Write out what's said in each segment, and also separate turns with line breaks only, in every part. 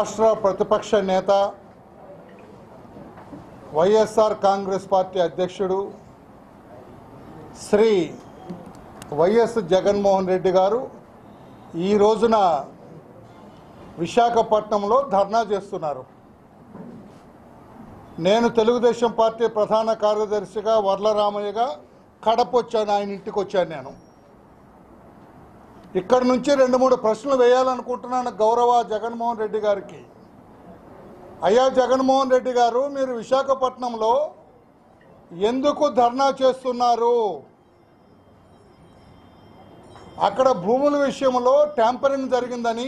రాష్ట్ర ప్రతిపక్ష నేత వైఎస్ఆర్ కాంగ్రెస్ పార్టీ అధ్యక్షుడు శ్రీ వైఎస్ జగన్మోహన్ రెడ్డి గారు ఈ రోజున విశాఖపట్నంలో ధర్నా చేస్తున్నారు నేను తెలుగుదేశం పార్టీ ప్రధాన కార్యదర్శిగా వర్లరామయ్యగా కడప వచ్చాను ఆయన ఇంటికి వచ్చాను నేను ఇక్కడి నుంచి రెండు మూడు ప్రశ్నలు వేయాలనుకుంటున్నాను గౌరవ జగన్మోహన్ రెడ్డి గారికి అయ్యా జగన్మోహన్ రెడ్డి గారు మీరు విశాఖపట్నంలో ఎందుకు ధర్నా చేస్తున్నారు అక్కడ భూముల విషయంలో ట్యాంపరింగ్ జరిగిందని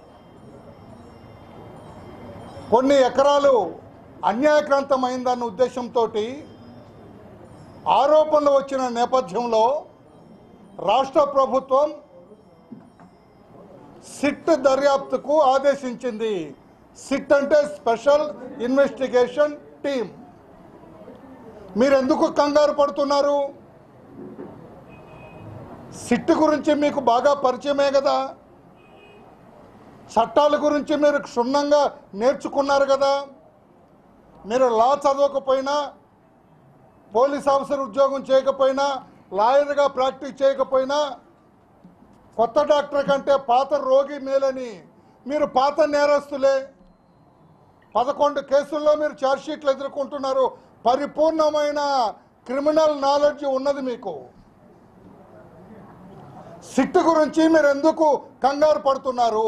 కొన్ని ఎకరాలు అన్యాయక్రాంతమైందన్న ఉద్దేశంతో ఆరోపణలు వచ్చిన నేపథ్యంలో రాష్ట్ర ప్రభుత్వం సిట్ దర్యాప్తుకు ఆదేశించింది సిట్ అంటే స్పెషల్ ఇన్వెస్టిగేషన్ టీం మీరెందుకు కంగారు పడుతున్నారు సిట్ గురించి మీకు బాగా పరిచయమే కదా చట్టాల గురించి మీరు క్షుణ్ణంగా నేర్చుకున్నారు కదా మీరు లా చదవకపోయినా పోలీస్ ఆఫీసర్ ఉద్యోగం చేయకపోయినా లాయర్గా ప్రాక్టీస్ చేయకపోయినా కొత్త డాక్టర్ కంటే పాత రోగి మేలని మీరు పాత నేరస్తులే పదకొండు కేసుల్లో మీరు ఛార్జ్షీట్లు ఎదుర్కొంటున్నారు పరిపూర్ణమైన క్రిమినల్ నాలెడ్జ్ ఉన్నది మీకు సిట్ గురించి మీరు ఎందుకు కంగారు పడుతున్నారు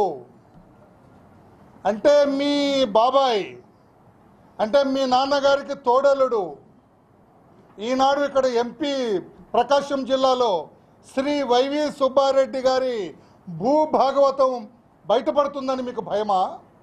అంటే మీ బాబాయ్ అంటే మీ నాన్నగారికి తోడలుడు ఈనాడు ఇక్కడ ఎంపీ ప్రకాశం జిల్లాలో శ్రీ వైవి సుబ్బారెడ్డి గారి భూ భాగవతం బయటపడుతుందని మీకు భయమా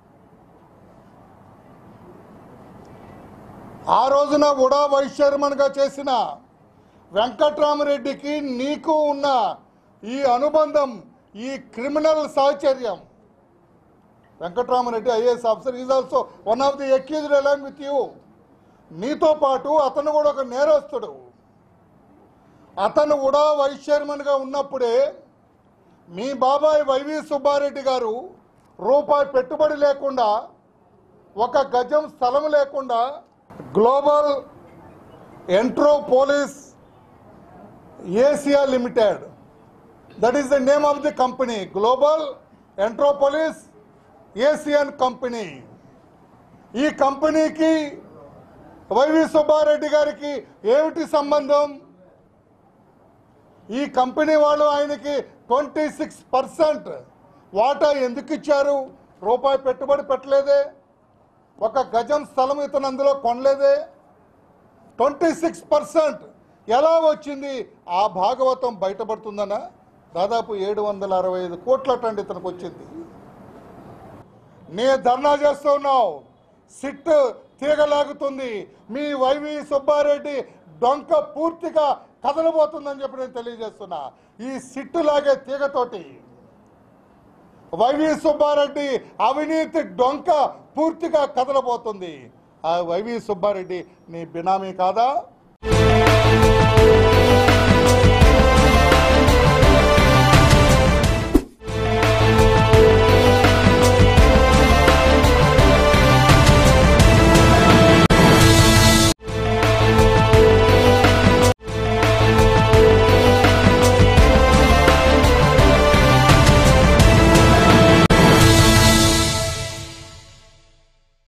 ఆ రోజున ఉడా వైస్ చైర్మన్గా చేసిన వెంకట్రామరెడ్డికి నీకు ఉన్న ఈ అనుబంధం ఈ క్రిమినల్ సాహచర్యం Venkatramareddy IAS officer is also one of the accused along with you నీతో పాటు అతను కూడా ఒక నేరస్తుడు అతను కూడా వైస్ చైర్మన్గా ఉన్నప్పుడే మీ బాబాయ్ వైవి సుబ్బారెడ్డి గారు రూపాయి పెట్టుబడి లేకుండా ఒక గజం స్థలం లేకుండా Global Entropolis Asia Limited that is the name of the company Global Entropolis Asian company ఈ కంపెనీకి వైవి సుబ్బారెడ్డి గారికి ఏమిటి సంబంధం ఈ కంపెనీ వాళ్ళు ఆయనకి ట్వంటీ సిక్స్ పర్సెంట్ వాటా ఎందుకు ఇచ్చారు రూపాయి పెట్టుబడి పెట్టలేదే ఒక గజం స్థలం ఇతను అందులో కొనలేదే ట్వంటీ సిక్స్ పర్సెంట్ ఎలా వచ్చింది ఆ భాగవతం బయటపడుతుందనా దాదాపు ఏడు వందల అరవై ఐదు కోట్లటండి ఇతనికి వచ్చింది నీ ధర్నా చేస్తున్నావు సిట్ తీగలాగుతుంది మీ వైవి సుబ్బారెడ్డి డొంక పూర్తిగా కదలబోతుందని చెప్పి నేను తెలియజేస్తున్నా ఈ సిట్టు లాగే తీగతోటి వైవి సుబ్బారెడ్డి అవినీతి డొంక పూర్తిగా కదలబోతుంది ఆ వైవి సుబ్బారెడ్డి నీ బినామీ కాదా